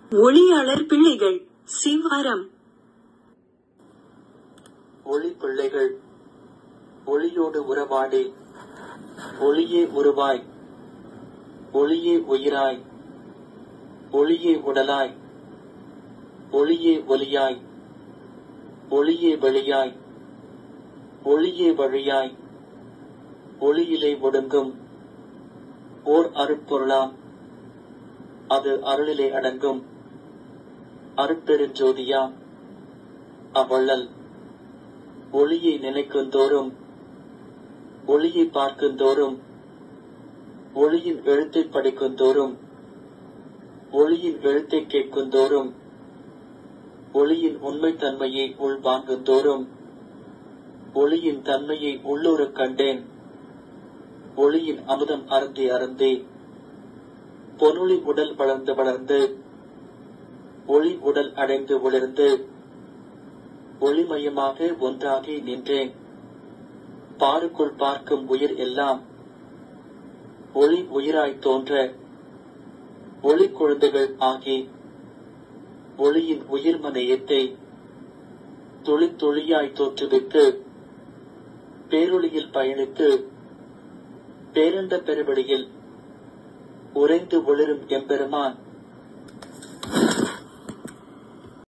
ஒளியாளர் பிள்ளைகள் சிவாரம் ஒளி பிள்ளைகள் ஒளியோடு உறவாடி ஒளியே உருவாய் ஒளியே உயிராய் ஒளியே உடலாய் ஒளியே ஒலியாய் ஒளியே வெளியாய் ஒளியே வழியாய் ஒளியிலே ஒடுங்கும் ஓர் அருட்பொருளாம் அது அருளிலே அடங்கும் அருட்பெருஞ்சோதியாம் அவ்வள்ளல் ஒளியை நினைக்குந்தோறும் ஒளியை பார்க்குந்தோறும் ஒளியின் எழுத்தை படிக்குந்தோறும் ஒளியின் எழுத்தை கேட்குந்தோறும் ஒளியின் உண்மைத்தன்மையை உள்வாங்குந்தோறும் ஒளியின் தன்மையை உள்ளூரக் கண்டேன் ஒளியின் அமுதம் அருந்தி அருந்தி பொருளி உடல் வளர்ந்து வளர்ந்து ஒளி உடல் அடைந்து ஒளிர்ந்து ஒளிமயமாக ஒன்றாகி நின்றேன் பாருக்குள் பார்க்கும் உயிர் எல்லாம் ஒளி உயிராய் தோன்ற ஒளி குழந்தைகள் ஆகி ஒளியின் உயிர்ம நேயத்தை துளி துளியாய் தோற்றுவித்து பேரொளியில் பயணித்து பேரண்ட பெருவெளியில் உறைந்து ஒளிரும் எம்பெருமான்